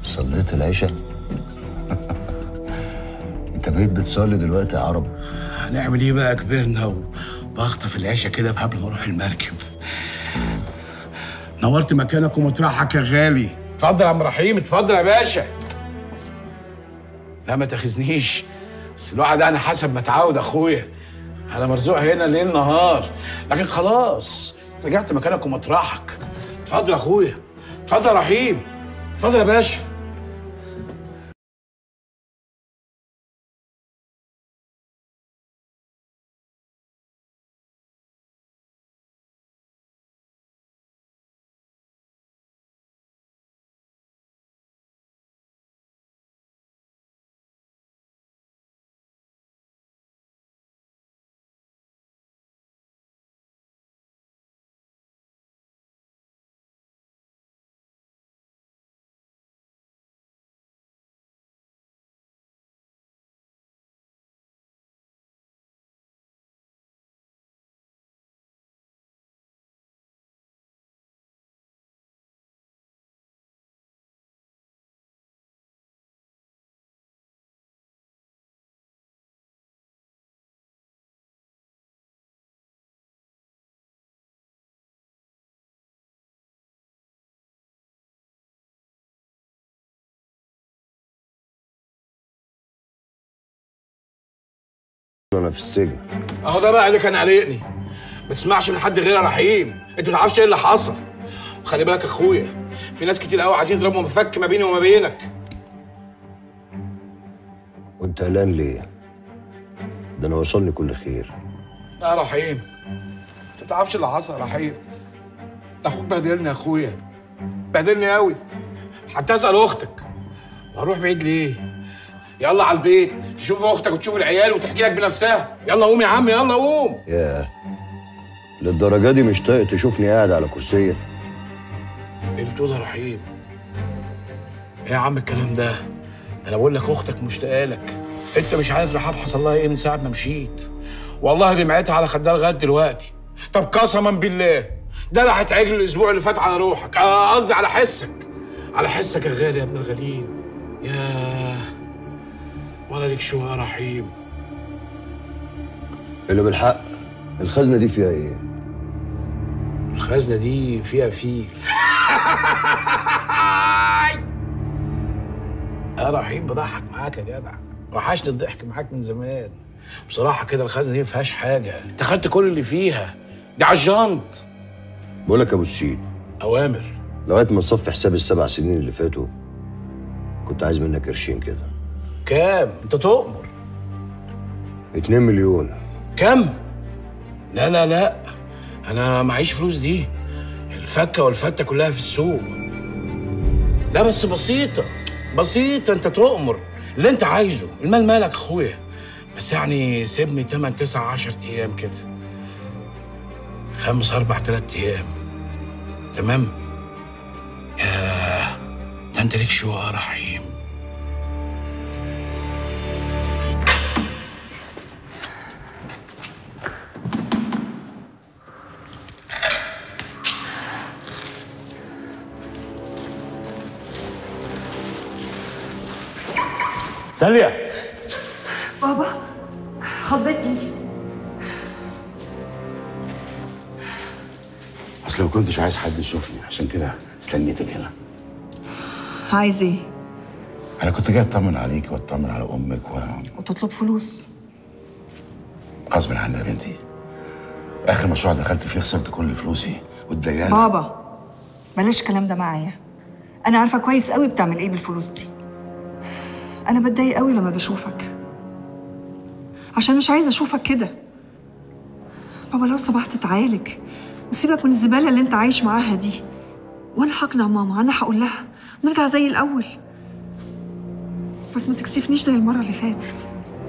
صليت العشاء انت بقيت بتصلي دلوقتي يا عرب هنعمل ايه بقى كبرنا وبخطف العشاء كده قبل ما اروح المركب نورت مكانك ومطرحك يا غالي اتفضل يا عم رحيم اتفضل يا باشا لا ما تاخذنيش بس الواحد انا حسب ما اتعود اخويا انا مرزوق هنا ليل نهار لكن خلاص رجعت مكانك ومطرحك اتفضل يا اخويا اتفضل يا رحيم اتفضل يا باشا انا في السجن اهو ده بقى اللي كان قلقني ما تسمعش من حد غير يا رحيم انت ما تعرفش ايه اللي حصل وخلي بالك يا اخويا في ناس كتير قوي عايزين يضربوا مفك ما بيني وما بينك وانت قلقان ليه ده انا وصلني كل خير لا يا رحيم انت ما تعرفش اللي حصل يا رحيم ده اخوك بهدلني يا اخويا بهدلني قوي حتى اسال اختك وهروح بعيد ليه يلا على البيت تشوف اختك وتشوف العيال وتحكي لك بنفسها يلا قوم يا عم يلا قوم ياه للدرجه دي مش طايق تشوفني قاعد على كرسيه ايه اللي بتقول يا رحيم ايه يا عم الكلام ده ده انا بقول لك اختك مشتاقه لك انت مش عارف رحاب حصل لها ايه من ساعه ما مشيت والله دمعتها على خدها لغايه دلوقتي طب قسما بالله ده راحت عجل الاسبوع اللي فات على روحك آه، قصدي على حسك على حسك يا غالي يا ابن الغاليين ياه ولا ليك شو يا رحيم اللي بالحق الخزنه دي فيها ايه الخزنه دي فيها فيل يا رحيم بضحك معاك يا جدع وحشني الضحك معاك من زمان بصراحه كده الخزنه دي ما فيهاش حاجه انت خدت كل اللي فيها دي على الجنط بقول لك يا ابو السيد اوامر لغايه ما تصفي حساب السبع سنين اللي فاتوا كنت عايز منك قرشين كده كام انت تؤمر اتنين مليون كم لا لا لا انا معيش فلوس دي الفكه والفته كلها في السوق لا بس بسيطه بسيطه انت تؤمر اللي انت عايزه المال مالك اخويا بس يعني سيبني 8 9 10 ايام كده خمس اربع ثلاث ايام تمام يا ده انت ليك شو يا رحيم داليا بابا خضتني اصل ما كنتش عايز حد يشوفني عشان كده استنيتك هنا عايز ايه؟ انا كنت جاي اطمن عليك واطمن على امك و وتطلب فلوس غصب عني يا بنتي اخر مشروع دخلت فيه خسرت كل فلوسي والديانه بابا بلاش الكلام ده معايا انا عارفه كويس قوي بتعمل ايه بالفلوس دي انا بتضايق قوي لما بشوفك عشان مش عايزه اشوفك كده بابا لو سمحت تعالج وسيبك من الزباله اللي انت عايش معاها دي وانا هقنع ماما انا هقول لها نرجع زي الاول بس ما تكسفنيش زي المره اللي فاتت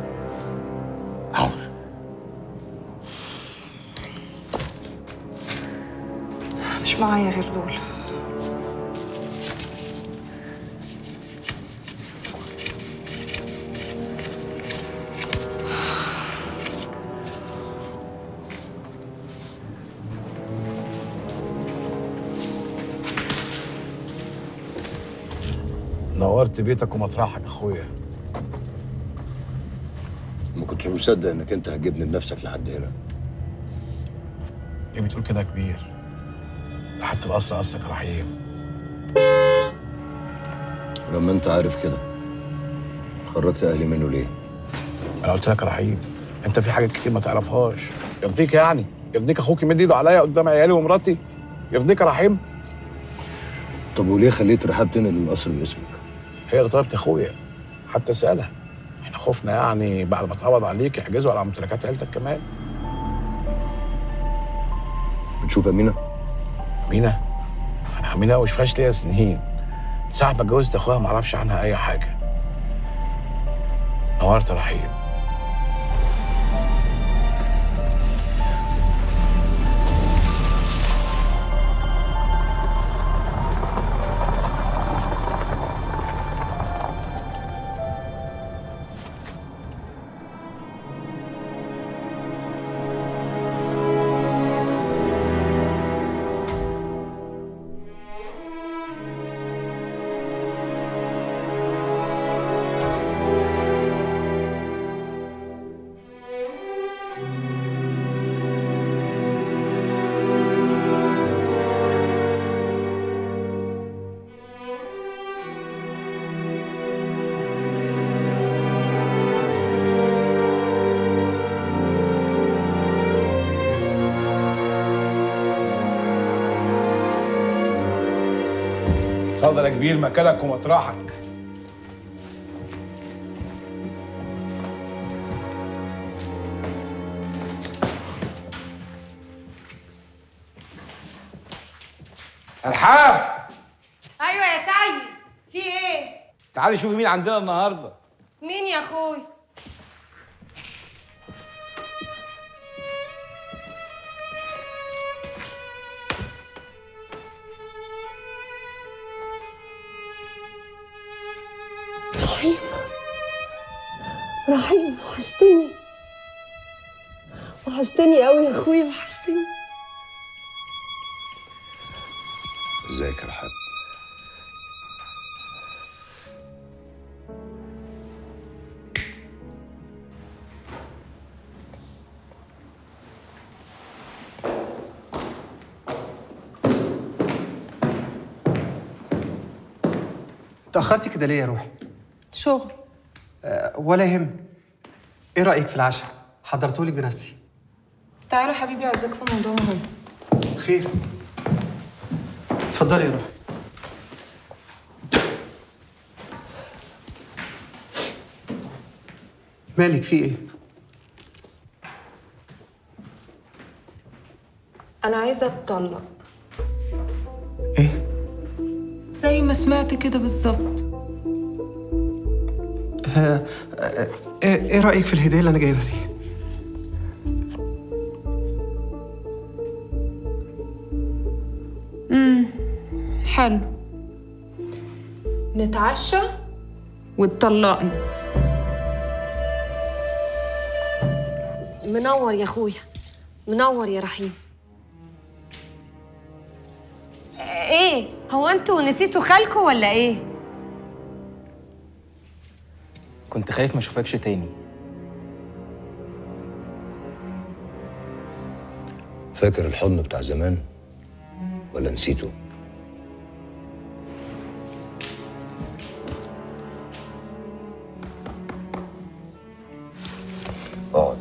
حاضر مش معايا غير دول نورت بيتك ومطرحك اخويا ما كنتش مصدق انك انت هتجيبني بنفسك لحد هنا ليه بتقول كده يا كبير ده حتى الاصل اصلك يا رحيم ولما انت عارف كده خرجت اهلي منه ليه انا قلت لك يا رحيم انت في حاجات كتير ما تعرفهاش يرضيك يعني يرضيك اخوك يمد ايده عليا قدام عيالي ومراتي يرضيك يا رحيم طب وليه خليت رحاب تنقل القصر باسمك هي اللي طلبت اخويا حتى اسالها احنا خفنا يعني بعد ما اتقبض عليك يحجزوا على ممتلكات عيلتك كمان بتشوف امينه امينه انا امينه ما شفتهاش ليا سنين من ساعه ما اتجوزت اخوها ما اعرفش عنها اي حاجه نورت يا رحيم اتفضل يا كبير مكانك ومطرحك ارحاب ايوه يا سيد في ايه تعالي شوفي مين عندنا النهارده مين يا اخوي رحيم رحيم وحشتني وحشتني قوي يا اخوي وحشتني ازيك يا رحاب تأخرتي كده ليه يا روحي؟ شغل أه ولا يهم ايه رأيك في العشاء؟ حضرتهولك بنفسي تعالى حبيبي عايزاك في موضوع مهم خير اتفضلي يا روحي مالك في ايه؟ انا عايزه اتطلق ايه؟ زي ما سمعت كده بالظبط آه، آه، ايه إيه رأيك في الهدية اللي انا جايبها دي؟ حلو نتعشى وتطلقني منور يا اخويا منور يا رحيم ايه هو انتوا نسيتوا خالكوا ولا ايه كنت خايف ما اشوفكش تاني فاكر الحضن بتاع زمان ولا نسيته اقعد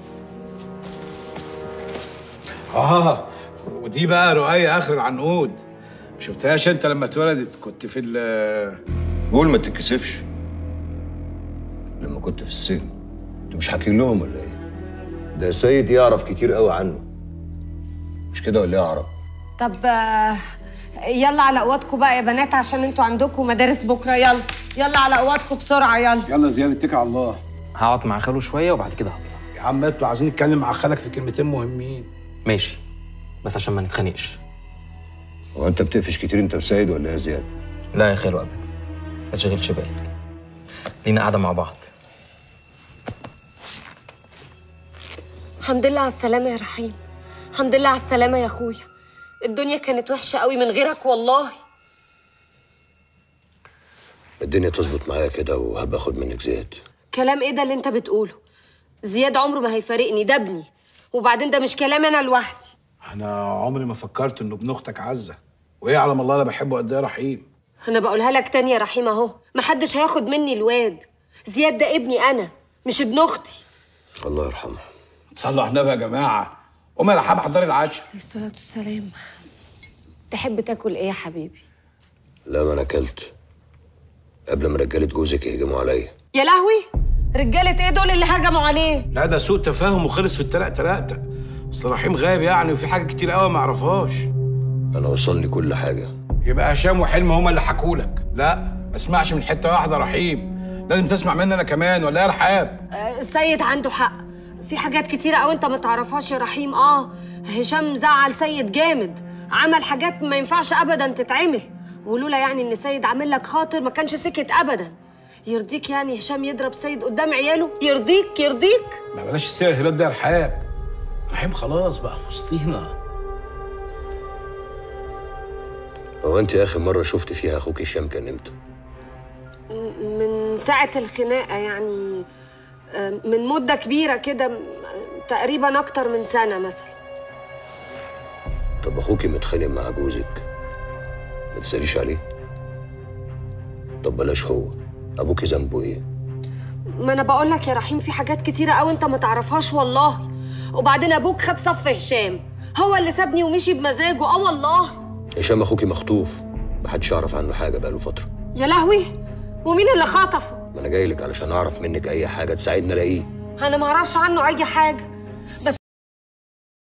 اه ودي بقى رؤية اخر العنقود ما شفتهاش انت لما اتولدت كنت في ال قول ما تتكسفش لما كنت في السجن انت مش حاكي لهم ولا ايه ده سيد يعرف كتير قوي عنه مش كده ولا ايه يا عرب طب آه، يلا على اوضتكم بقى يا بنات عشان انتوا عندكم مدارس بكره يلا يلا على اوضتكم بسرعه يلا يلا زياد اتكل على الله هقعد مع خاله شويه وبعد كده هطلع يا عم اطلع عايزين نتكلم مع خالك في كلمتين مهمين ماشي بس عشان ما نتخانقش هو انت بتقفش كتير انت وسيد ولا ايه يا زياد لا يا خالو ابدا ما تشغلش بالك لينا قاعده مع بعض الحمد لله على السلامه يا رحيم الحمد لله على السلامه يا اخويا الدنيا كانت وحشه قوي من غيرك والله الدنيا تظبط معايا كده وهبقى اخد منك زياد كلام ايه ده اللي انت بتقوله زياد عمره ما هيفارقني ده ابني وبعدين ده مش كلام انا لوحدي انا عمري ما فكرت انه ابن اختك عزه وايه يعلم الله انا بحبه قد ايه يا رحيم انا بقولها لك تاني يا رحيم اهو محدش هياخد مني الواد زياد ده ابني انا مش ابن اختي الله يرحمه صلوا على النبي يا جماعه قوم يا رحاب حضري العشاء عليه الصلاه والسلام تحب تاكل ايه يا حبيبي لا ما انا اكلت قبل ما رجاله جوزك يهجموا عليا يا لهوي رجاله ايه دول اللي هجموا عليه لا ده سوء تفاهم وخلص في التلق تلقتة اصل رحيم غايب يعني وفي حاجات كتير قوي ما اعرفهاش انا وصلني كل حاجه يبقى هشام وحلم هما اللي حكولك لا ما اسمعش من حته واحده يا رحيم لازم تسمع مني انا كمان ولا إيه يا رحاب آه، السيد عنده حق في حاجات كتيرة أوي أنت ما تعرفهاش يا رحيم آه هشام زعل سيد جامد عمل حاجات ما ينفعش أبدا تتعمل ولولا يعني إن سيد عامل لك خاطر ما كانش سكت أبدا يرضيك يعني هشام يضرب سيد قدام عياله يرضيك يرضيك ما بلاش السير الهباب ده يا رحاب رحيم خلاص بقى في وسطينا هو انت اخر مره شفت فيها اخوك هشام كان امتى م- من ساعة الخناقة يعني آه، من مدة كبيرة كده م- آه، تقريبا أكتر من سنة مثلا طب اخوكي متخانق مع جوزك ما تساليش عليه طب بلاش هو ابوكي ذنبه ايه ما انا بقول لك يا رحيم في حاجات كتيره قوي انت ما تعرفهاش والله وبعدين ابوك خد صف هشام هو اللي سابني ومشي بمزاجه اه والله هشام اخوكي مخطوف محدش يعرف عنه حاجه بقاله فتره يا لهوي ومين اللي خطفه ما انا جاي لك علشان اعرف منك اي حاجه تساعدني الاقيه انا ما اعرفش عنه اي حاجه